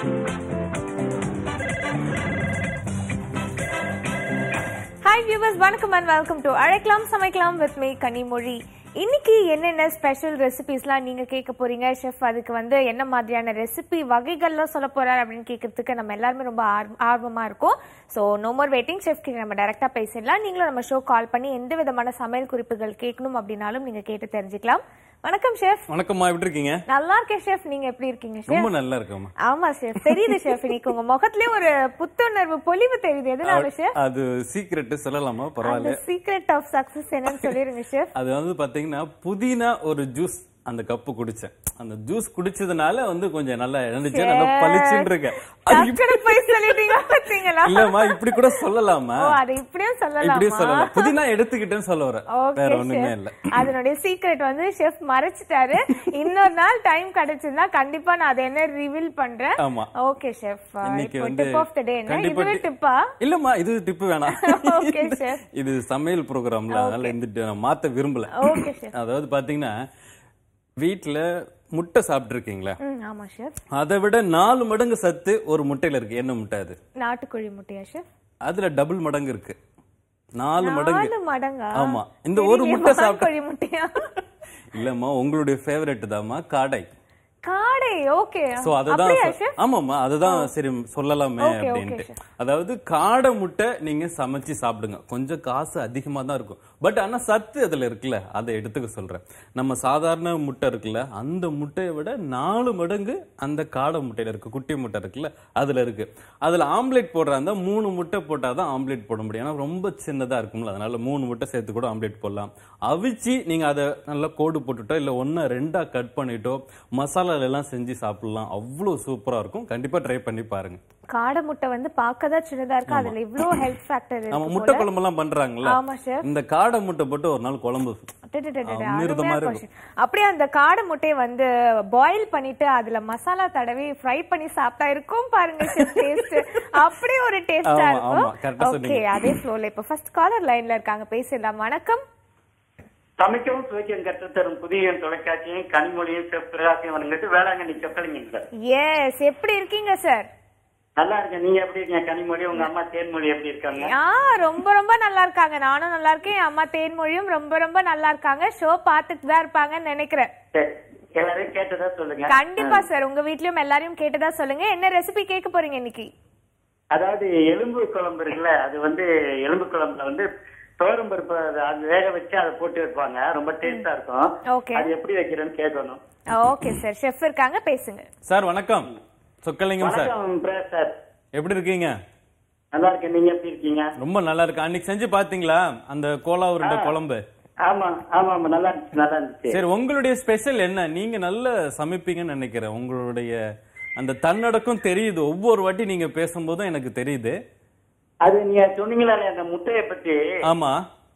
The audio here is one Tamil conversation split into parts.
ஹாய் வியூவர்ஸ் வணக்கம் அண்ட் வெல்கம் டு அழைக்கலாம் சமைக்கலாம் வித் மீ கனிமொழி இன்னைக்கு என்னென்ன ஸ்பெஷல் ரெசிபிஸ்லாம் நீங்க கேட்க போறீங்க ஷெஃப் அதுக்கு வந்து என்ன மாதிரியான ரெசிபி வகைகள்லாம் சொல்ல போறாரு அப்படின்னு கேட்கறதுக்கு நம்ம எல்லாருமே ரொம்ப ஆர்வ- ஆர்வமா இருக்கோம் so no more waiting chef கிட்ட நம்ம டைரக்டா பேசிடலாம் நீங்களும் நம்ம ஷோ கால் பண்ணி எந்த விதமான சமையல் குறிப்புகள் கேட்கணும் அப்படின்னாலும் நீங்க கேட்டு தெரிஞ்சுக்கலாம் வணக்கம் ஷெஃப் வணக்கம்மா எப்படி இருக்கீங்க நல்லா இருக்கேன் ஷெஃப் நீங்க எப்படி இருக்கீங்க ஷெஃப் ரொம்ப நல்லா இருக்கம்மா ஆமா ஷெஃப் தெரியுது ஷெஃப் இன்னைக்கு உங்க முகத்திலே ஒரு புத்துணர்வு பொலிவு தெரியுது எதனால ஷெஃப் அது சீக்ரெட் சொல்லலாமா அந்த பரவாயில்ல சீக்ரெட் ஆஃப் சக்சஸ் என்னன்னு சொல்லிருங்க ஷெஃப் அது வந்து பாத்தீங்கன்னா புதினா ஒரு ஜூஸ் அந்த கப்பு குடிச்சேன் அந்த ஜூஸ் குடிச்சதுனால வந்து கொஞ்சம் நல்லா எழுந்துச்சு நல்லா பளிச்சுன்னு இருக்கேன் அது இப்ப- டக்குனு போய் சொல்லிட்டீங்க பாத்தீங்களா இல்லம்மா இப்படி கூட சொல்லலாமா ஓ அதை இப்படியும் இப்படியே சொல்லலாமா சொல்லலாம் புதினா எடுத்துக்கிட்டேன்னு சொல்ல வரேன் ஓகே வேற ஒண்ணுமே இல்ல அதனுடைய சீக்ரெட் வந்து ஷெஃப் மறைச்சிட்டாரு இன்னொரு நாள் டைம் கிடைச்சிருந்தா கண்டிப்பா நான் அதை என்ன ரிவீல் பண்றேன் ஆமா ஓகே ஷெஃப் இன்னைக்கு இப்போ வந்து டிப் ஆஃப் த டே என்ன கண்டிப்பா இதுவே டி- டிப்பா இல்லம்மா இது டிப்பு வேணாம் ஓகே ஷெஃப் இது சமையல் ப்ரோக்ராம்ல அதனால இந்த டி- நான் மாத்த விரும்பல ஓகே ஷெஃப் அதாவது பாத்தீங்கன்னா வீட்ல முட்டை சாப்பிட்டு இருக்கீங்களா ம் ஆமா ஷெஃப் அதை விட நாலு மடங்கு சத்து ஒரு முட்டையில இருக்கு என்ன முட்டை அது நாட்டுக்கோழி முட்டையா ஷெஃப் அதுல டபுள் மடங்கு இருக்கு நாலு மடங்கு நாலு மடங்கா ஆமா இந்த ஒரு முட்டை சாப்பிட்டா கோழி முட்டையா இல்லம்மா உங்களுடைய ஃபேவரட் தாம்மா காடை காடை ஓகே சோ அதுதான் அப்படியா சொ- ஷெஃப் ஆமாம்மா அதுதான் சரி சொல்லலாமே Okay, okay, அப்படின்ட்டு அதாவது காடை முட்டை நீங்க சமைச்சு சாப்பிடுங்க கொஞ்சம் காசு அதிகமா தான் இருக்கும் பட் ஆனா சத்து அதுல இருக்குல்ல அதை எடுத்துக்க சொல்றேன் நம்ம சாதாரண முட்டை இருக்குல்ல அந்த முட்டையை விட நாலு மடங்கு அந்த காடை முட்டையில இருக்கு குட்டி முட்டை இருக்குல்ல அதுல இருக்கு அதுல ஆம்லெட் போடுறா இருந்தா மூணு முட்டை போட்டாதான் ஆம்லெட் போட முடியும் ஏன்னா ரொம்ப சின்னதா இருக்கும்ல அதனால மூணு முட்டை சேர்த்து கூட ஆம்லெட் போடலாம் அவிச்சு நீங்க அதை நல்லா கோடு போட்டுட்டோ இல்ல ஒன்னா ரெண்டா கட் பண்ணிட்டோ மசாலால எல்லாம் செஞ்சு சாப்பிடலாம் அவ்வளவு சூப்பரா இருக்கும் கண்டிப்பா ட்ரை பண்ணி பாருங்க காடை முட்டை வந்து பார்க்கதான் சின்னதா இருக்கு அதுல இவ்ளோ ஹெல்த் ஃபேக்டர் நம்ம இருக்கு முட்டை குழம்பு எல்லாம் பண்றாங்கல்ல ஆமா ஷெஃப் இந்த காடை முட்டை போட்டு ஒரு நாள் குழம்பு அமிர்தமா இருக்கும். அப்படியே அந்த காடை முட்டையை வந்து பாயில் பண்ணிட்டு அதுல மசாலா தடவி ஃப்ரை பண்ணி சாப்பிட்டா இருக்கும் பாருங்க டேஸ்ட் அப்படியே ஒரு டேஸ்டா ஆமா, ஆமா, correct ஆ இருக்கும் ஓகே சொன்னீங்க. அதே ஃப்ளோல இப்ப ஃபர்ஸ்ட் காலர் லைன்ல இருக்காங்க பேசிடலாம் வணக்கம் சமைக்கவும் சுவைக்கும் கற்றுத்தரும் புதிய தொலைக்காட்சியும் கனிமொழியும் செப் பிரகாசையும் வணங்கிட்டு வேளாங்கண்ணி சொக்கலிங்க சார் எஸ் எப்படி இருக்கீங்க சார் நல்லா இருக்கேன் நீங்க எப்படி இருக்கீங்க கனிமொழி உங்க அம்மா தேன்மொழி எப்படி இருக்காங்க ஆ ரொம்ப ரொம்ப நல்லா இருக்காங்க நானும் நல்லா இருக்கேன் என் அம்மா தேன்மொழியும் ரொம்ப ரொம்ப நல்லா இருக்காங்க ஷோ பார்த்துட்டு தான் இருப்பாங்கன்னு நினைக்கிறேன் சரி, எல்லாரையும் கேட்டதா சொல்லுங்க கண்டிப்பா சார் உங்க வீட்லயும் எல்லாரையும் கேட்டதா சொல்லுங்க என்ன ரெசிபி கேட்க போறீங்க இன்னைக்கு அதாவது எலும்பு குழம்பு இருக்குல்ல அது வந்து எலும்பு குழம்புல வந்து தோரம் பருப்பு அது- அது வேக வச்சு அதை போட்டு வைப்பாங்க ரொம்ப டேஸ்டா இருக்கும் ஓகே அது எப்படி வைக்கிறேன்னு கேட்கணும் ஓகே சார் ஷெஃப் இருக்காங்க பேசுங்க சார் வணக்கம் சொக்கலிங்கம் சார் வணக்கம் பிரகாஷ் சார் எப்படி இருக்கீங்க நல்லா இருக்கேன் நீங்க எப்படி இருக்கீங்க ரொம்ப நல்லா இருக்கு அன்னைக்கு செஞ்சு பாத்தீங்களா அந்த கோலா உருண்டை குழம்பு ஆமா ஆமா ஆமா நல்லா இருந்துச்சு நல்லா இருந்துச்சு சரி உங்களுடைய ஸ்பெஷல் என்ன நீங்க நல்ல சமைப்பீங்கன்னு நினைக்கிறேன் உங்களுடைய அந்த தன்னடக்கம் தெரியுது ஒவ்வொரு வாட்டி நீங்க பேசும்போதும் எனக்கு தெரியுது அது நீங்க சொன்னீங்களா இல்லையா, அந்த முட்டையை பத்தி ஆமா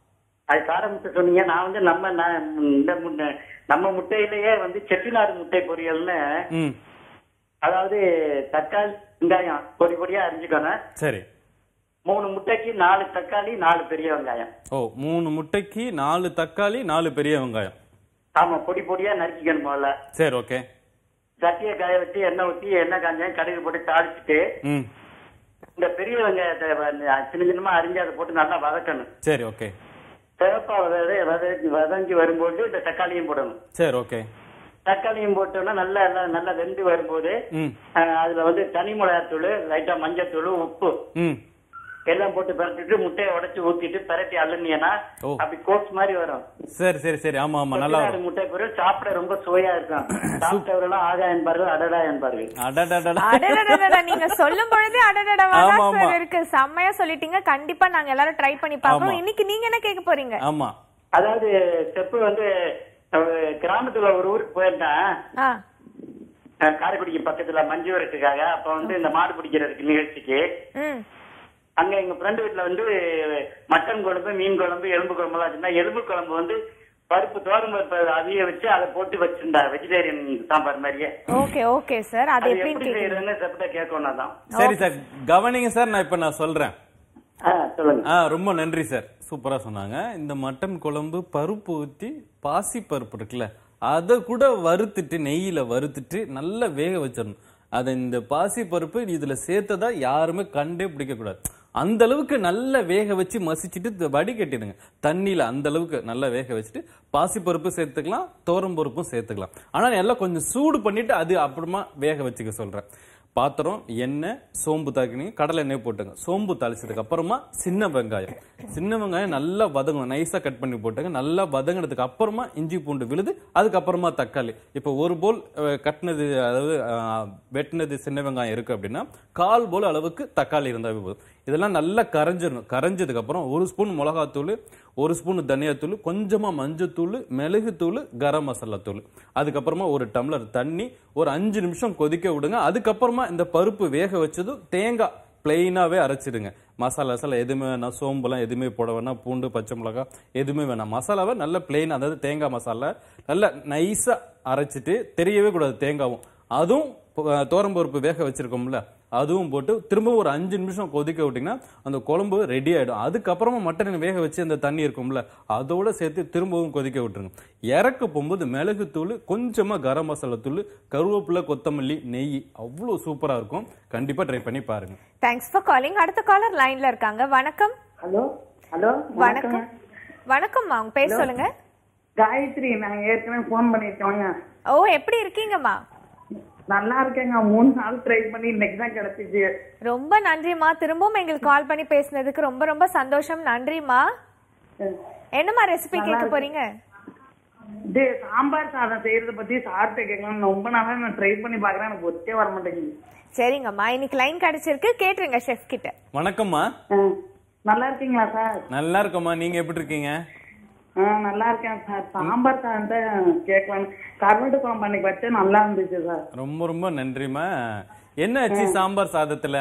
அது கார முட்டை சொன்னீங்க நான் வந்து நம்ம நான் இந்த முட்டை நம்ம முட்டையிலேயே வந்து செட்டிநாடு முட்டை பொரியல்னு ம் அதாவது தக்காளி வெங்காயம் பொடி பொடியா அரிஞ்சுக்கணும் சரி மூணு முட்டைக்கு நாலு தக்காளி நாலு பெரிய வெங்காயம் ஓ மூணு முட்டைக்கு நாலு தக்காளி நாலு பெரிய வெங்காயம் ஆமா பொடி பொடியா நறுக்கிக்கணும் முதல்ல சரி ஓகே சட்டியை காய வச்சு எண்ணெய் ஊத்தி எண்ணெய் காஞ்சேன் கடுகு போட்டு தாளிச்சிட்டு ம் இந்த பெரிய வெங்காயத்தை வந்து சின்ன சின்னமா அரிஞ்சு அதை போட்டு நல்லா வதக்கணும் சரி ஓகே சிவப்பா வத வதங்கி வதங்கி வரும்போது இந்த தக்காளியும் போடணும் சரி ஓகே தக்காளியும் போட்டோம்னா நல்லா எல்லாம் நல்லா வெந்து வரும்போது ம் அஹ், அதுல வந்து தனி மிளகாத்தூள் லைட்டா மஞ்சத்தூள் உப்பு ம் எல்லாம் போட்டு பரட்டிட்டு முட்டையை உடைச்சு ஊத்திட்டு பரட்டி அள்ளுனீங்கன்னா ஓ. அப்படி கோஸ் மாதிரி வரும் சரி சரி சரி ஆமா ஆமா நல்லா செட்டிநாடு வரும் முட்டை பொரியல் சாப்பிட ரொம்ப சுவையா இருக்கும் சாப்பிட்டவரெல்லாம் ஆகா என்பார்கள் அடடா என்பார்கள் அடடடடா அடடடடா நீங்க சொல்லும் பொழுதே அடடடவா ஆமா, தான் ஆமா. சார் இருக்கு செம்மையா சொல்லிட்டீங்க கண்டிப்பா நாங்க எல்லாரும் ட்ரை பண்ணி பார்க்கறோம் ஆமா. இன்னைக்கு நீங்க என்ன கேட்க போறீங்க ஆமா அதாவது ஸ்டெப் வந்து அஹ், கிராமத்துல ஒரு ஊருக்கு போயிருந்தேன் ஆ அஹ், காரைக்குடிக்கு பக்கத்துல மஞ்சு வரட்டுக்காக அப்ப வந்து இந்த மாடு பிடிக்கிறதுக்கு நிகழ்ச்சிக்கு ம் அங்க எங்க ஃப்ரெண்டு வீட்டுல வந்து மட்டன் குழம்பு மீன் குழம்பு எலும்பு குழம்பு எல்லாம் வச்சிருந்தா எலும்பு குழம்பு வந்து பருப்பு தோரம் பருப்பு அவிய வச்சு அதை போட்டு வச்சிருந்தா வெஜிடேரியன் சாம்பார் மாதிரியே ஓகே ஓகே சார் அது அது எப்படின்னு எப்படி கேக்குறீங்க செய்யறதுன்னு செப்ட கேட்கணும் தான் சரி சார் கவனிங்க சார் நான் இப்ப நான் சொல்றேன் ஆ, சொல்லுங்க ஆ ரொம்ப நன்றி சார் சூப்பரா சொன்னாங்க இந்த மட்டன் குழம்பு பருப்பு ஊத்தி பாசி பருப்பு இருக்குல்ல அதை கூட வறுத்துட்டு நெய்யில வறுத்துட்டு நல்லா வேக வச்சிடணும் அது இந்த பாசி பருப்பு இதுல சேர்த்ததா யாருமே கண்டே பிடிக்க கூடாது அந்த அளவுக்கு நல்ல வேக வச்சு மசிச்சுட்டு த- வடிகட்டிடுங்க தண்ணியில அந்த அளவுக்கு நல்லா வேக வச்சுட்டு பாசி பருப்பு சேர்த்துக்கலாம் தோரம் பருப்பும் சேர்த்துக்கலாம் ஆனா எல்லாம் கொஞ்சம் சூடு பண்ணிட்டு அது அப்புறமா வேக வச்சுக்க சொல்றேன் பாத்திரம் எண்ணெய் சோம்பு தாக்கினி கடலை எண்ணெய் போட்டுங்க சோம்பு தாளிச்சதுக்கு அப்புறமா சின்ன வெங்காயம் சின்ன வெங்காயம் நல்லா வதங்கணும் நைஸா கட் பண்ணி போட்டுங்க நல்லா வதங்கினதுக்கு அப்புறமா இஞ்சி பூண்டு விழுது அதுக்கப்புறமா தக்காளி இப்போ ஒரு போல் அஹ், கட்டினது அதாவது அஹ், வெட்டினது சின்ன வெங்காயம் இருக்கு அப்படின்னா கால் போல் அளவுக்கு தக்காளி இருந்தாவே போதும் இதெல்லாம் நல்லா கரைஞ்சிடணும் கரைஞ்சதுக்கு அப்புறம் ஒரு ஸ்பூன் மிளகாத்தூள் ஒரு ஸ்பூன் தனியாத்தூள் கொஞ்சமா மஞ்சத்தூள் மிளகுத்தூள் கரம் மசாலா தூள் அதுக்கப்புறமா ஒரு டம்ளர் தண்ணி ஒரு அஞ்சு நிமிஷம் கொதிக்க விடுங்க அதுக்கப்புறமா இந்த பருப்பு வேக வச்சதும் தேங்காய் பிளெயினாவே அரைச்சிடுங்க மசாலா மசாலா எதுவுமே வேணாம் சோம்புலாம் எதுவுமே போட வேணாம் பூண்டு பச்சை மிளகாய் எதுவுமே வேணாம் மசாலாவை நல்ல பிளெயின் அதாவது தேங்காய் மசாலா நல்லா நைஸா அரைச்சிட்டு தெரியவே கூடாது தேங்காவும் அதுவும் ப- துவரம்பருப்பு வேக வச்சிருக்கோம்ல அதுவும் போட்டு திரும்ப ஒரு அஞ்சு நிமிஷம் கொதிக்க விட்டீங்கன்னா அந்த குழம்பு ரெடி ஆயிடும் அதுக்கப்புறமா மட்டன் வேக வச்சு அந்த தண்ணி இருக்கும்ல அதோட சேர்த்து திரும்பவும் கொதிக்க விட்டுருங்க இறக்க போகும்போது மிளகுத்தூள் கொஞ்சமா கரம் மசாலா தூள் கருவேப்பிலை கொத்தமல்லி நெய் அவ்வளோ சூப்பரா இருக்கும் கண்டிப்பா ட்ரை பண்ணி பாருங்க தேங்க்ஸ் ஃபார் காலிங் அடுத்த காலர் லைன்ல இருக்காங்க வணக்கம் ஹலோ ஹலோ வணக்கம் வணக்கம்மா உங்க பேர் சொல்லுங்க காயத்ரி நான் ஏற்கனவே ஃபோன் பண்ணிருக்கேங்க ஓ எப்படி இருக்கீங்கம்மா நல்லா இருக்கேங்க மூணு நாள் ட்ரை பண்ணி இன்னைக்கு தான் கிடைச்சிச்சு ரொம்ப நன்றிம்மா திரும்பவும் எங்களுக்கு கால் பண்ணி பேசுனதுக்கு ரொம்ப ரொம்ப சந்தோஷம் நன்றிம்மா என்னம்மா ரெசிபி கேட்க போறீங்க இது சாம்பார் சாதம் செய்யறத பத்தி சாப்பிட்டு கேட்கலாம் ரொம்ப நாளா நான் ட்ரை பண்ணி பாக்குறேன் எனக்கு ஒத்தே வர மாட்டேங்குது சரிங்கம்மா இன்னைக்கு லைன் கிடைச்சிருக்கு கேட்டுருங்க ஷெஃப் கிட்ட வணக்கம்மா ஆ, நல்லா இருக்கீங்களா சார் நல்லா இருக்கம்மா நீங்க எப்படி இருக்கீங்க ஆ, நல்லா இருக்கேன் சார் சாம்பார் சாதம் தான் கேட்கலாம் கருவாட்டு குழம்பு அன்னைக்கு வச்சா நல்லா இருந்துச்சு சார் ரொம்ப ரொம்ப நன்றிம்மா என்ன ஆச்சு சாம்பார் சாதத்துல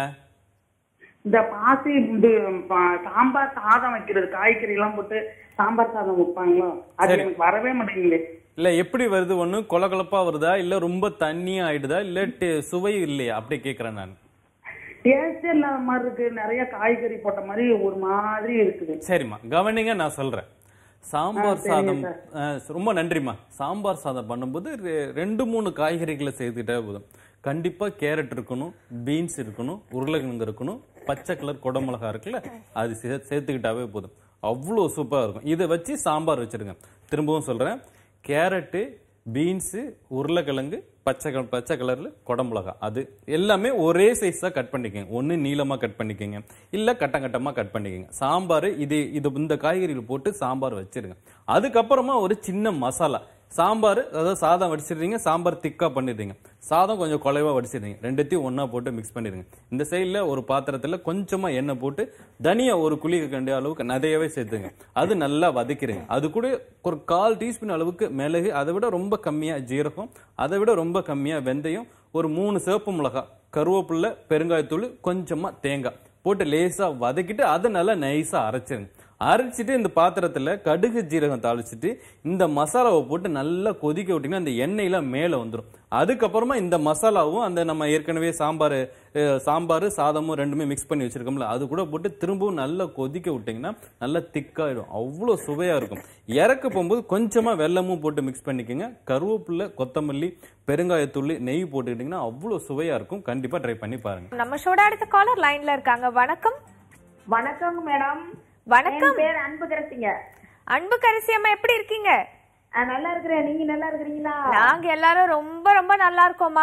இந்த பாசி இது பா- சாம்பார் சாதம் வைக்கிறது காய்கறி எல்லாம் போட்டு சாம்பார் சாதம் வைப்பாங்களோ அது சரி. எனக்கு வரவே மாட்டேங்குது இல்ல எப்படி வருது ஒண்ணு கொலகொலப்பா வருதா இல்ல ரொம்ப தண்ணியா ஆயிடுதா இல்ல டே- சுவை இல்லையா அப்படி கேக்குறேன் நான் டேஸ்ட் இல்லாத மாதிரி இருக்கு நிறைய காய்கறி போட்ட மாதிரி ஒரு மாதிரி இருக்குது சரிம்மா கவனிங்க நான் சொல்றேன் சாம்பார் ஆ, சரிங்க சாதம் சார். ஆ, ரொம்ப நன்றிம்மா சாம்பார் சாதம் பண்ணும்போது ரெ- ரெண்டு மூணு காய்கறிகளை சேர்த்துக்கிட்டே போதும் கண்டிப்பா கேரட் இருக்கணும் பீன்ஸ் இருக்கணும் உருளைக்கிழங்கு இருக்கணும் பச்சை கலர் குடமிளகா இருக்குல்ல அது சே- சேர்த்துக்கிட்டாவே போதும் அவ்வளோ சூப்பரா இருக்கும் இதை வச்சு சாம்பார் வச்சிருங்க திரும்பவும் சொல்றேன் கேரட்டு பீன்ஸு உருளைக்கிழங்கு பச்சை கல- பச்சை கலர்ல குடமிளகா அது எல்லாமே ஒரே சைஸா கட் பண்ணிக்கங்க ஒண்ணு நீளமா கட் பண்ணிக்கங்க இல்ல கட்டம் கட்டமா கட் பண்ணிக்கங்க சாம்பார் இது இது இந்த காய்கறிகள் போட்டு சாம்பார் வச்சிருங்க அதுக்கப்புறமா ஒரு சின்ன மசாலா சாம்பார் அதாவது சாதம் வடிச்சிடுறீங்க சாம்பார் திக்கா பண்ணிடுறீங்க சாதம் கொஞ்சம் குலைவா வடிச்சிடுறீங்க ரெண்டுத்தையும் ஒண்ணா போட்டு மிக்ஸ் பண்ணிடுங்க இந்த சைடுல ஒரு பாத்திரத்துல கொஞ்சமா எண்ணெய் போட்டு தனியா ஒரு குழி கண்ட அளவுக்கு நிறையவே சேர்த்துங்க அது நல்லா வதக்கிடுங்க அது கூட ஒரு கால் டீஸ்பூன் அளவுக்கு மிளகு அதை விட ரொம்ப கம்மியா ஜீரகம் அதை விட ரொம்ப கம்மியா வெந்தயம் ஒரு மூணு சிவப்பு மிளகாய் கருவேப்பிலை பெருங்காயத்தூள் கொஞ்சமா தேங்காய் போட்டு லேசா வதக்கிட்டு அதை நல்லா நைஸா அரைச்சிருங்க அரைச்சிட்டு இந்த பாத்திரத்துல கடுகு ஜீரகம் தாளிச்சிட்டு இந்த மசாலாவை போட்டு நல்லா கொதிக்க விட்டீங்கன்னா அந்த எண்ணெயெல்லாம் மேல வந்துடும் அதுக்கப்புறமா இந்த மசாலாவும் அந்த நம்ம ஏற்கனவே சாம்பார் அஹ், சாம்பார் சாதமும் ரெண்டுமே மிக்ஸ் பண்ணி வச்சிருக்கோம்ல அது கூட போட்டு திரும்பவும் நல்லா கொதிக்க விட்டீங்கன்னா நல்லா திக்காயிடும் அவ்வளோ சுவையா இருக்கும் இறக்க போகும்போது கொஞ்சமா வெல்லமும் போட்டு மிக்ஸ் பண்ணிக்கோங்க கருவேப்பிலை கொத்தமல்லி பெருங்காயத்தூள் நெய் போட்டுக்கிட்டிங்கன்னா அவ்வளோ சுவையா இருக்கும் கண்டிப்பா ட்ரை பண்ணி பாருங்க நம்ம ஷோட அடுத்த காலர் லைன்ல இருக்காங்க வணக்கம் வணக்கம் மேடம் வணக்கம் என் பேர் அன்பு கரசிங்க அன்பு கரிசி அம்மா எப்படி இருக்கீங்க நல்லா இருக்கிறேன் நீங்க நல்லா இருக்கிறீங்களா நாங்க எல்லாரும் ரொம்ப ரொம்ப நல்லா இருக்கோமா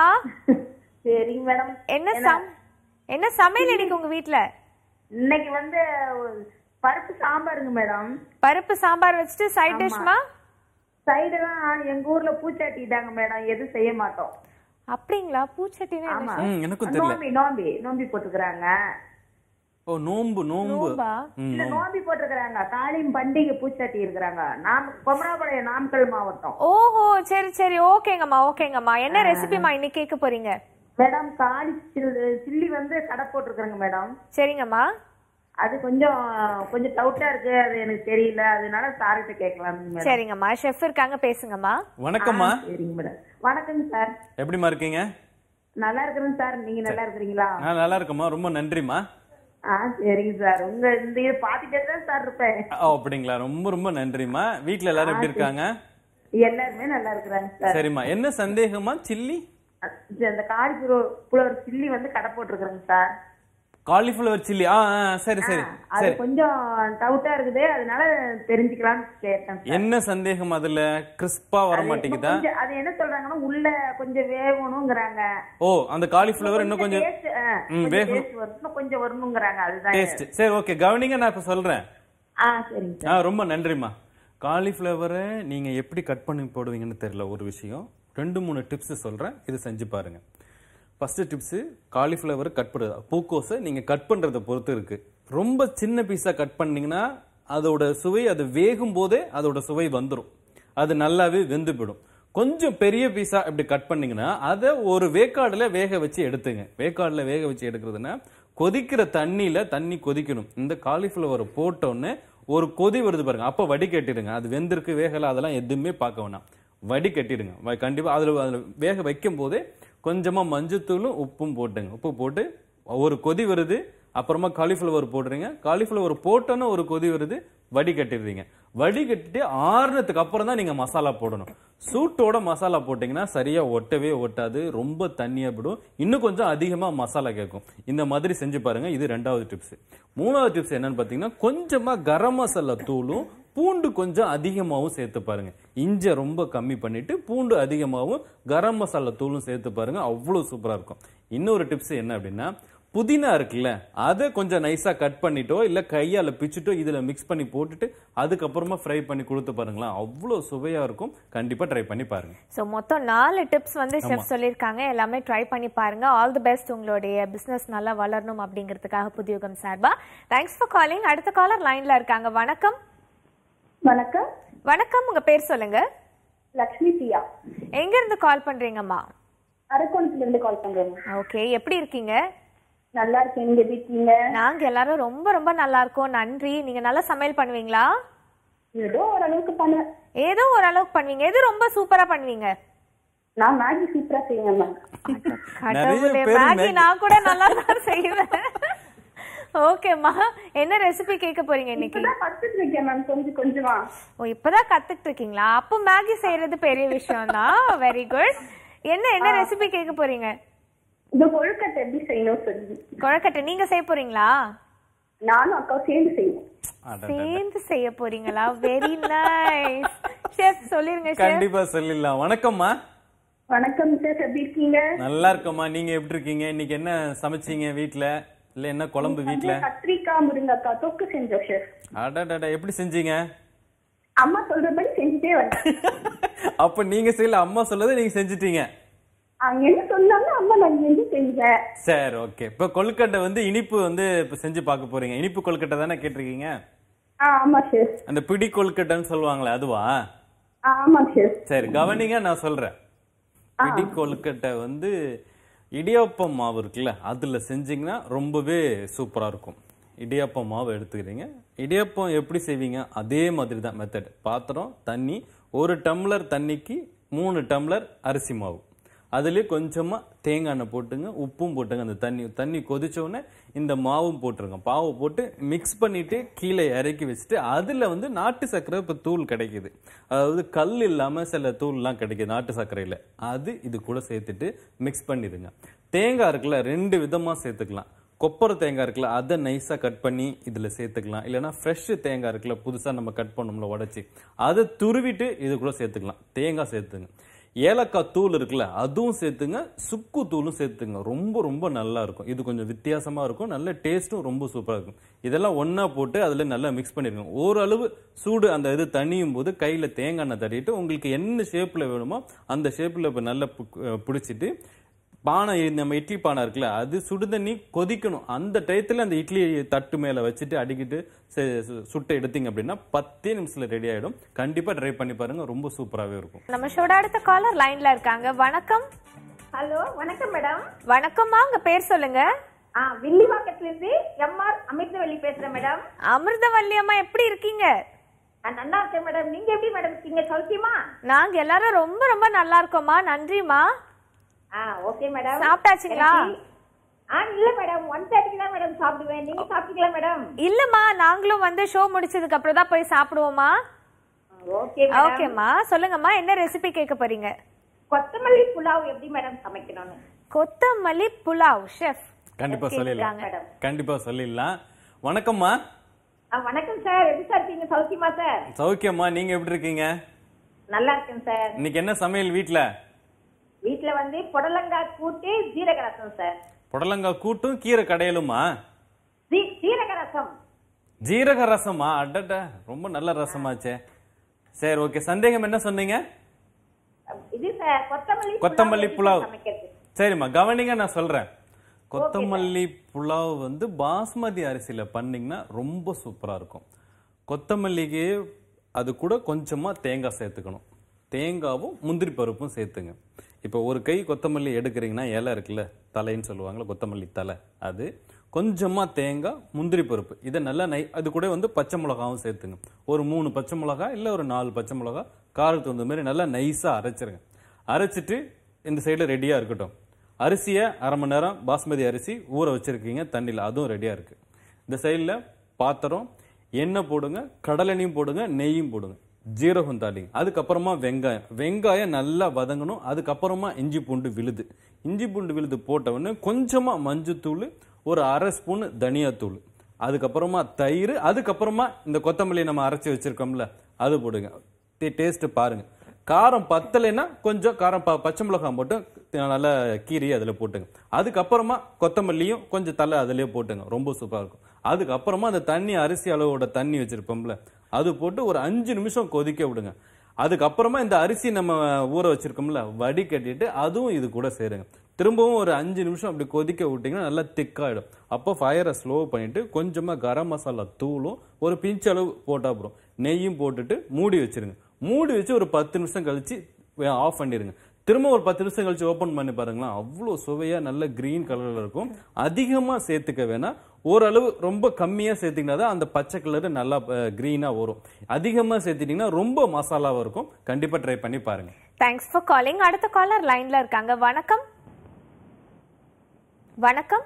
சரிங்க மேடம் என்ன சம் என்ன சமையல் இன்னைக்கு உங்க வீட்ல இன்னைக்கு வந்து பருப்பு சாம்பாருங்க மேடம் பருப்பு சாம்பார் வச்சுட்டு சைட் டிஷ்மா சைடுலாம் எங்க ஊர்ல பூச்சாட்டிட்டாங்க மேடம் எதுவும் செய்ய மாட்டோம் அப்படிங்களா பூச்சட்டினா என்ன ஆமா ம், எனக்கும் தெரியல நோம்பி நோம்பி நோம்பி போட்டுக்கிறாங்க ஓ நோம்பு நோம்பு நோம்பா? ம், இல்ல நோம்பு. நோம்பி போட்டிருக்கிறாங்க காளியும் பண்டிகை பூச்சாட்டி இருக்கிறாங்க நாம் கொமராபாளையம் நாமக்கல் மாவட்டம் ஓஹோ சரி சரி ஓகேங்கம்மா ஓகேங்கம்மா என்ன ரெசிபிமா இன்னைக்கு கேட்க போறீங்க மேடம் காளி சில்லி சில்லி வந்து கடை போட்டிருக்கிறேங்க மேடம் சரிங்கம்மா அது கொஞ்சம் கொஞ்சம் டவுட்டா இருக்கு அது எனக்கு தெரியல அதனால சார்கிட்ட கேட்கலாம் மேடம் சரிங்கம்மா ஷெஃப் இருக்காங்க பேசுங்கம்மா வணக்கம்மா சரிங்க மேடம் வணக்கங்க சார் எப்படிம்மா இருக்கீங்க நல்லா இருக்கிறேன் சார் நீங்க நல்லா இருக்கிறீங்களா நான் நல்லா இருக்கேம்மா ரொம்ப நன்றிம்மா ஆ சரிங்க சார் உங்க இந்த இது பாத்துட்டே தான் சார் இருப்பேன் ஓ அப்படிங்களா ரொம்ப ரொம்ப நன்றிம்மா வீட்ல எல்லாரும் எப்படி இருக்காங்க எல்லாருமே நல்லா இருக்கிறாங்க சார் சரிம்மா என்ன சந்தேகமா சில்லி அது- அந்த காலிஃபிளவர் புலவர் சில்லி வந்து கடை போட்டிருக்கிறேங்க சார் காலிஃபிளவர் சில்லி ஆ ஆ, சரி சரி அது சரி கொஞ்சம் டவுட்டா இருக்குது அதனால தெரிஞ்சுக்கலாம்னு கேட்டேன் சார் என்ன சந்தேகம் அதுல கிறிஸ்பா வர அது மாட்டேங்குதா கொஞ்சம் அது என்ன சொல்றாங்கன்னா உள்ள கொஞ்சம் வேகணுங்கிறாங்க ஓ அந்த காலிஃபிளவர் இன்னும் கொஞ்சம் taste, ஆ, ம், கொஞ்சம் வேகணும். taste வரும். இன்னும் கொஞ்சம் வரணுங்கிறாங்க அதுதான் டேஸ்ட் சரி ஓகே கவனிங்க நான் இப்ப சொல்றேன் ஆ சரிங்க சார் ஆ ரொம்ப நன்றிம்மா காலிஃப்ளவரை நீங்க எப்படி கட் பண்ணி போடுவீங்கன்னு தெரியல ஒரு விஷயம் ரெண்டு மூணு டிப்ஸ் சொல்றேன் இது செஞ்சு பாருங்க ஃபர்ஸ்ட் டிப்ஸ் காலிஃப்ளவர் கட் பண்ணுறது பூக்கோஸை நீங்க கட் பண்றதை பொறுத்து இருக்கு ரொம்ப சின்ன பீஸா கட் பண்ணீங்கன்னா அதோட சுவை அது வேகும் போதே அதோட சுவை வந்துடும் அது நல்லாவே வெந்து போயிடும் கொஞ்சம் பெரிய பீஸா இப்படி கட் பண்ணீங்கன்னா அதை ஒரு வேக்காடுல வேக வச்சு எடுத்துங்க வேக்காடுல வேக வச்சு எடுக்கிறதுனா கொதிக்கிற தண்ணியில தண்ணி கொதிக்கணும் இந்த காலிஃப்ளவரை போட்டோன்னே ஒரு கொதி வருது பாருங்க அப்ப வடிகட்டிடுங்க அது வெந்திருக்கு வேகல அதெல்லாம் எதுவுமே பார்க்க வேணாம் வடிகட்டிடுங்க வ- கண்டிப்பா அதுல அதுல வேக வைக்கும் போதே கொஞ்சமா மஞ்சத்தூளும் உப்பும் போட்டுங்க உப்பு போட்டு ஒரு கொதி வருது அப்புறமா காலிஃப்ளவர் போடுறீங்க காலிஃப்ளவர் போட்டோன்னு ஒரு கொதி வருது வடிகட்டிடுறீங்க வடிகட்டிட்டு ஆறுனதுக்கு அப்புறம் தான் நீங்க மசாலா போடணும் சூட்டோட மசாலா போட்டீங்கன்னா சரியா ஒட்டவே ஒட்டாது ரொம்ப தண்ணியா விடும் இன்னும் கொஞ்சம் அதிகமா மசாலா கேட்கும் இந்த மாதிரி செஞ்சு பாருங்க இது ரெண்டாவது டிப்ஸ் மூணாவது டிப்ஸ் என்னன்னு பாத்தீங்கன்னா கொஞ்சமா கரம் மசாலா தூளும் பூண்டு கொஞ்சம் அதிகமாகவும் சேர்த்து பாருங்க இஞ்சை ரொம்ப கம்மி பண்ணிட்டு பூண்டு அதிகமாகவும் கரம் மசாலா தூளும் சேர்த்து பாருங்க அவ்வளோ சூப்பரா இருக்கும் இன்னொரு டிப்ஸ் என்ன அப்படின்னா புதினா இருக்குல்ல அதை கொஞ்சம் நைஸா கட் பண்ணிட்டோ இல்ல கையால பிச்சுட்டோ இதுல மிக்ஸ் பண்ணி போட்டுட்டு அதுக்கப்புறமா ஃப்ரை பண்ணி கொடுத்து பாருங்களேன் அவ்வளோ சுவையா இருக்கும் கண்டிப்பா ட்ரை பண்ணி பாருங்க ஸோ மொத்தம் நாலு டிப்ஸ் வந்து செஃப் சொல்லியிருக்காங்க எல்லாமே ட்ரை பண்ணி பாருங்க ஆல் தி பெஸ்ட் உங்களுடைய பிசினஸ் நல்லா வளரணும் அப்படிங்கிறதுக்காக புதியுகம் சார்பா தேங்க்ஸ் ஃபார் காலிங் அடுத்த காலர் லைன்ல இருக்காங்க வணக்கம் வணக்கம் வணக்கம் உங்க பேர் சொல்லுங்க லக்ஷ்மி பிரியா எங்க இருந்து கால் பண்றீங்கம்மா அரக்கோணத்துல இருந்து கால் பண்றேன் ஓகே எப்படி இருக்கீங்க நல்லா இருக்கேன் நீங்க எப்படி இருக்கீங்க நாங்க எல்லாரும் ரொம்ப ரொம்ப நல்லா இருக்கோம் நன்றி நீங்க நல்லா சமையல் பண்ணுவீங்களா ஏதோ ஓரளவுக்கு பண்ணுவேன் ஏதோ ஓரளவுக்கு பண்ணுவீங்க எது ரொம்ப சூப்பரா பண்ணுவீங்க நான் மேகி சூப்பரா செய்வேன் மேம் கடவுளே பேர் மேகி மேகி. நான் கூட நல்லா தான் செய்வேன் ஓகேம்மா என்ன ரெசிபி கேட்க போறீங்க இன்னைக்கு இப்பதான் கத்துட்டு இருக்கேன் மேம் கொஞ்சம் கொஞ்சமா ஓ இப்பதான் கத்துக்கிட்டு இருக்கீங்களா அப்போ மேகி செய்யறது பெரிய விஷயம் தான் வெரி குட் என்ன என்ன ரெசிபி கேட்க போறீங்க இந்த கொழுக்கட்டை எப்படி செய்யணும் சொல்லி கொழக்கட்டை நீங்க செய்ய போறீங்களா நானும் அக்காவும் சேர்ந்து செய்வோம் சேர்ந்து செய்ய போறீங்களா வெரி நைஸ் ஷெஃப் சொல்லிருங்க ஷெஃப் கண்டிப்பா சொல்லிடலாம் வணக்கம்மா வணக்கம் சார் எப்படி இருக்கீங்க நல்லா இருக்கம்மா நீங்க எப்படி இருக்கீங்க இன்னைக்கு என்ன சமைச்சீங்க வீட்ல இல்ல என்ன குழம்பு வீட்ல கத்திரிக்காய் முருங்கக்காய் தொக்கு செஞ்சோம் சார் அடடட எப்படி செஞ்சீங்க அம்மா சொல்றபடி செஞ்சுட்டே வந்தேன் அப்ப நீங்க செய்யல அம்மா சொல்லதை நீங்க செஞ்சுட்டீங்க அவங்க என்ன சொன்னாங்க அம்மா நான் செஞ்சு செஞ்சேன் சரி ஓகே இப்ப கொழுக்கட்டை வந்து இனிப்பு வந்து இப்ப செஞ்சு பார்க்க போறீங்க இனிப்பு கொழுக்கட்டை தானே கேட்டிருக்கீங்க ஆ ஆமா சார் அந்த பிடி கொழுக்கட்டைன்னு சொல்லுவாங்களே அதுவா ஆ ஆமா சார் சரி கவனிங்க நான் சொல்றேன் பிடி கொழுக்கட்டை வந்து இடியாப்பம் மாவு இருக்குல்ல அதுல செஞ்சீங்கன்னா ரொம்பவே சூப்பரா இருக்கும் இடியாப்பம் மாவு எடுத்துக்கிறீங்க இடியாப்பம் எப்படி செய்வீங்க அதே மாதிரி தான் மெத்தட் பாத்திரம் தண்ணி ஒரு டம்ளர் தண்ணிக்கு மூணு டம்ளர் அரிசி மாவு அதுலயே கொஞ்சமா தேங்காய் எண்ணெய் போட்டுங்க உப்பும் போட்டுங்க அந்த தண்ணி தண்ணி கொதிச்ச உடனே இந்த மாவும் போட்டுருங்க பாவு போட்டு மிக்ஸ் பண்ணிட்டு கீழே இறக்கி வச்சுட்டு அதுல வந்து நாட்டு சர்க்கரை இப்போ தூள் கிடைக்குது அதாவது கல் இல்லாம சில தூள்லாம் கிடைக்குது நாட்டு சர்க்கரையில அது இது கூட சேர்த்துட்டு மிக்ஸ் பண்ணிடுங்க தேங்காய் இருக்குல்ல ரெண்டு விதமா சேர்த்துக்கலாம் கொப்பரை தேங்காய் இருக்குல்ல அதை நைஸாக கட் பண்ணி இதில் சேர்த்துக்கலாம் இல்லைன்னா ஃப்ரெஷ் தேங்காய் இருக்குல்ல புதுசாக நம்ம கட் பண்ணோம்ல உடச்சி அதை துருவிட்டு இது கூட சேர்த்துக்கலாம் தேங்காய் சேர்த்துங்க ஏலக்காய் தூள் இருக்குல்ல அதுவும் சேர்த்துங்க சுக்கு தூளும் சேர்த்துங்க ரொம்ப ரொம்ப நல்லா இருக்கும் இது கொஞ்சம் வித்தியாசமா இருக்கும் நல்ல டேஸ்ட்டும் ரொம்ப சூப்பரா இருக்கும் இதெல்லாம் ஒண்ணா போட்டு அதுல நல்லா மிக்ஸ் பண்ணிருங்க ஓரளவு சூடு அந்த இது தணியும் போது கையில தேங்காய் எண்ணெய் தட்டிட்டு உங்களுக்கு என்ன ஷேப்ல வேணுமோ அந்த ஷேப்ல இப்ப நல்லா பு- அஹ் பிடிச்சிட்டு பானை நம்ம இட்லி பானை இருக்குல்ல அது சுடுதண்ணி கொதிக்கணும் அந்த டயத்துல அந்த இட்லி தட்டு மேல வச்சுட்டு அடிக்கிட்டு சு- சு- சுட்டு எடுத்தீங்க அப்படின்னா பத்தே நிமிஷத்துல ரெடி ஆயிடும் கண்டிப்பா ட்ரை பண்ணி பாருங்க ரொம்ப சூப்பராகவே இருக்கும் நம்ம ஷோட அடுத்த காலர் லைன்ல இருக்காங்க வணக்கம் ஹலோ வணக்கம் மேடம் வணக்கம்மா உங்க பேர் சொல்லுங்க ஆ வில்லிவாக்கத்துல இருந்து எம்ஆர் அமிர்தவள்ளி பேசுறேன் மேடம் அமிர்தவல்லி அம்மா எப்படி இருக்கீங்க நான் நல்லா இருக்கேன் மேடம் நீங்க எப்படி மேடம் இருக்கீங்க சௌக்கியமா நாங்க எல்லாரும் ரொம்ப ரொம்ப நல்லா இருக்கோம்மா நன்றிம்மா ஆ ஓகே மேடம் சாப்பிட்டாச்சுங்களா? எனக்கு- ஆ இல்ல மேடம் ஒன் தேர்ட்டிக்கு தான் மேடம் சாப்பிடுவேன் நீங்க சாப்பிட்டீங்களா மேடம் இல்லம்மா நாங்களும் வந்து ஷோ முடிச்சதுக்கு அப்புறம் தான் போய் சாப்பிடுவோமா ஓகே மேடம் ஓகேம்மா சொல்லுங்கம்மா என்ன ரெசிபி கேட்க போறீங்க கொத்தமல்லி புலாவ் எப்படி மேடம் சமைக்கணும்னு கொத்தமல்லி புலாவ் ஷெஃப் கண்டிப்பா சொல்லிடலாம் மேடம் கண்டிப்பா சொல்லிடலாம் வணக்கம்மா ஆ, வணக்கம் சார் எப்படி சார் இருக்கீங்க சௌக்கியமா சார் சௌக்கியம்மா நீங்க எப்படி இருக்கீங்க நல்லா இருக்கேன் சார் இன்னைக்கு என்ன சமையல் வீட்ல வீட்ல வந்து புடலங்காய் கூட்டு ஜீரக ரசம் சார் புடலங்காய் கூட்டும் கீரை கடையலுமா ஜீ- ஜீரக ரசம் ஜீரக ரசமா அடட ரொம்ப நல்ல ரசமாச்சே சரி ஓகே சந்தேகம் என்ன சொன்னீங்க இது சார் கொத்தமல்லி கொத்தமல்லி எப்படி புலாவ் சமைக்கிறது சரிம்மா கவனிங்க நான் சொல்றேன் கொத்தமல்லி புலாவ் வந்து பாஸ்மதி அரிசியில பண்ணீங்கன்னா ரொம்ப சூப்பரா இருக்கும் கொத்தமல்லிக்கு அது கூட கொஞ்சமா தேங்காய் சேர்த்துக்கணும் தேங்காவும் முந்திரி பருப்பும் சேர்த்துங்க இப்போ ஒரு கை கொத்தமல்லி எடுக்கிறீங்கன்னா இலை இருக்குல்ல தலைன்னு சொல்லுவாங்கல்ல கொத்தமல்லி தலை அது கொஞ்சமா தேங்காய் முந்திரி பருப்பு இதை நல்லா நை அது கூட வந்து பச்சை மிளகாவும் சேர்த்துங்க ஒரு மூணு பச்சை மிளகா இல்லை ஒரு நாலு பச்சை மிளகா காரத்துக்கு தகுந்த மாதிரி நல்லா நைஸாக அரைச்சிருங்க அரைச்சிட்டு இந்த சைடில் ரெடியாக இருக்கட்டும் அரிசியை அரை மணி நேரம் பாஸ்மதி அரிசி ஊற வச்சிருக்கீங்க தண்ணியில் அதுவும் ரெடியாக இருக்கு இந்த சைடில் பாத்திரம் எண்ணெய் போடுங்க கடலெண்ணையும் போடுங்க நெய்யும் போடுங்க ஜீரகம் தாளிங்க அதுக்கப்புறமா வெங்காயம் வெங்காயம் நல்லா வதங்கணும் அதுக்கப்புறமா இஞ்சி பூண்டு விழுது இஞ்சி பூண்டு விழுது போட்ட உடனே கொஞ்சமா மஞ்சத்தூள் ஒரு அரை ஸ்பூன் தனியாத்தூள் அதுக்கப்புறமா தயிர் அதுக்கப்புறமா இந்த கொத்தமல்லி நம்ம அரைச்சி வச்சிருக்கோம்ல அது போடுங்க டேஸ்ட் பாருங்க காரம் பத்தலைன்னா கொஞ்சம் காரம் ப- பச்சை மிளகாய் மட்டும் நல்லா கீரி அதில் போட்டுங்க அதுக்கப்புறமா கொத்தமல்லியும் கொஞ்சம் தலை அதிலே போட்டுங்க ரொம்ப சூப்பராக இருக்கும் அதுக்கப்புறமா அந்த தண்ணி அரிசி அளவோட தண்ணி வச்சிருப்போம்ல அது போட்டு ஒரு அஞ்சு நிமிஷம் கொதிக்க விடுங்க அதுக்கப்புறமா இந்த அரிசி நம்ம ஊற வச்சிருக்கோம்ல வடிகட்டிட்டு அதுவும் இது கூட சேருங்க திரும்பவும் ஒரு அஞ்சு நிமிஷம் அப்படி கொதிக்க விட்டீங்கன்னா நல்லா திக்காயிடும் அப்போ ஃபயரை ஸ்லோ பண்ணிட்டு கொஞ்சமா கரம் மசாலா தூளும் ஒரு பிஞ்ச் அளவு போட்டா அப்புறம் நெய்யும் போட்டுட்டு மூடி வச்சிருங்க மூடி வச்சு ஒரு பத்து நிமிஷம் கழிச்சு ஆஃப் பண்ணிடுங்க திரும்ப ஒரு பத்து நிமிஷம் கழிச்சு ஓபன் பண்ணி பாருங்களேன் அவ்வளோ சுவையா நல்ல கிரீன் கலர்ல இருக்கும் அதிகமா சேர்த்துக்க வேணாம் ஓரளவு ரொம்ப கம்மியா சேர்த்தீங்கன்னா தான் அந்த பச்சை கலர் நல்லா கிரீனா வரும் அதிகமா சேர்த்துட்டீங்கன்னா ரொம்ப மசாலாவா இருக்கும் கண்டிப்பா ட்ரை பண்ணி பாருங்க தேங்க்ஸ் ஃபார் காலிங் அடுத்த காலர் லைன்ல இருக்காங்க வணக்கம் வணக்கம்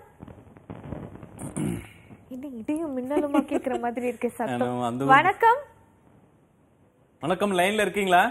இது இதையும் மின்னலுமா கேக்குற மாதிரி இருக்கு ஆனா, சத்தம் அந்த வணக்கம் வணக்கம் லைன்ல இருக்கீங்களா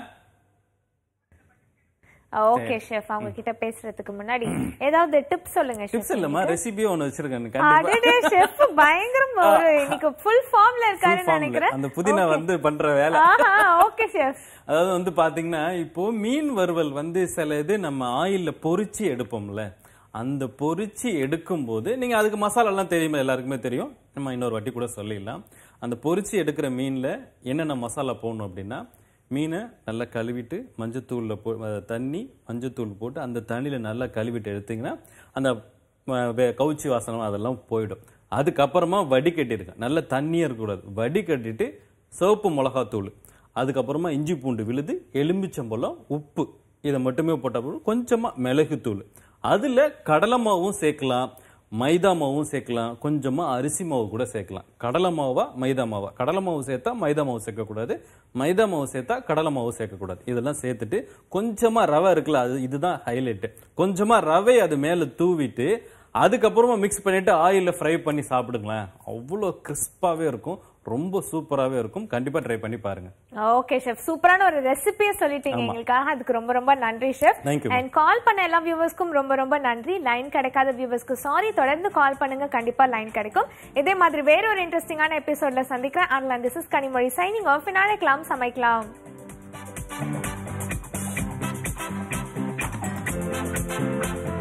ஓகே ஷெஃப் அவங்க கிட்ட பேசுறதுக்கு முன்னாடி ஏதாவது டிப்ஸ் சொல்லுங்க டிப்ஸ் ஷெஃப் இல்லம்மா ரெசிபியே ஒன்று வச்சிருக்கேன் கண்டிப்பா அடடே ஷெஃப் பயங்கரம் ஒரு இன்னைக்கு ஃபுல் ஃபார்ம்ல Full இருக்காருன்னு formல. நினைக்கிறேன் அந்த புதினா வந்து பண்ற வேலை ஆஹா ஓகே ஷெஃப் அதாவது வந்து பாத்தீங்கன்னா இப்போ மீன் வறுவல் வந்து சில இது நம்ம ஆயில்ல பொரிச்சு எடுப்போம்ல அந்த பொரிச்சு எடுக்கும்போது நீங்க அதுக்கு மசாலா எல்லாம் தெரியுமா எல்லாருக்குமே தெரியும் நம்ம இன்னொரு வாட்டி கூட சொல்லிடலாம் அந்த பொரிச்சு எடுக்கிற மீன்ல என்னென்ன மசாலா போடணும் அப்படின்னா மீனை நல்லா கழுவிட்டு மஞ்சத்தூள்ல போ அஹ் தண்ணி மஞ்சத்தூள் போட்டு அந்த தண்ணியில நல்லா கழுவிட்டு எடுத்தீங்கன்னா அந்த அஹ், வே- கவுச்சி வாசனம் அதெல்லாம் போயிடும் அதுக்கப்புறமா வடிகட்டிருங்க நல்ல தண்ணியா இருக்கக்கூடாது வடிகட்டிட்டு சிவப்பு மிளகாத்தூள் அதுக்கப்புறமா இஞ்சி பூண்டு விழுது எலும்பிச்சம்பழம் உப்பு இதை மட்டுமே போட்ட போதும் கொஞ்சமா மிளகுத்தூள் அதுல கடலை மாவும் சேர்க்கலாம் மைதா மாவும் சேர்க்கலாம் கொஞ்சமா அரிசி மாவு கூட சேர்க்கலாம் கடலை மாவா மைதா மாவா கடலை மாவு சேர்த்தா மைதா மாவு சேர்க்கக்கூடாது மைதா மாவு சேர்த்தா கடலை மாவு சேர்க்கக்கூடாது இதெல்லாம் சேர்த்துட்டு கொஞ்சமா ரவை இருக்குல்ல அது இதுதான் ஹைலைட் கொஞ்சமா ரவை அது மேல தூவிட்டு அதுக்கப்புறமா மிக்ஸ் பண்ணிட்டு ஆயில்ல ஃப்ரை பண்ணி சாப்பிடுங்களேன் அவ்வளோ கிறிஸ்பாவே இருக்கும் ரொம்ப சூப்பராகவே இருக்கும் கண்டிப்பா ட்ரை பண்ணி பாருங்க ஓகே ஷெஃப் சூப்பரான ஒரு ரெசிபியை சொல்லிட்டீங்க எங்களுக்காக அதுக்கு ரொம்ப ரொம்ப நன்றி chef Thank you, ma'am. And call பண்ண எல்லா வியூவர்ஸ்க்கும் ரொம்ப ரொம்ப நன்றி லைன் கிடைக்காத வியூவர்ஸ்க்கு சாரி தொடர்ந்து கால் பண்ணுங்க கண்டிப்பா லைன் கிடைக்கும் இதே மாதிரி வேற ஒரு இன்ட்ரெஸ்டிங்கான எபிசோட்ல சந்திக்கிறேன் and this is Kanimozhi signing off நாளைக்கலாம் சமைக்கலாம்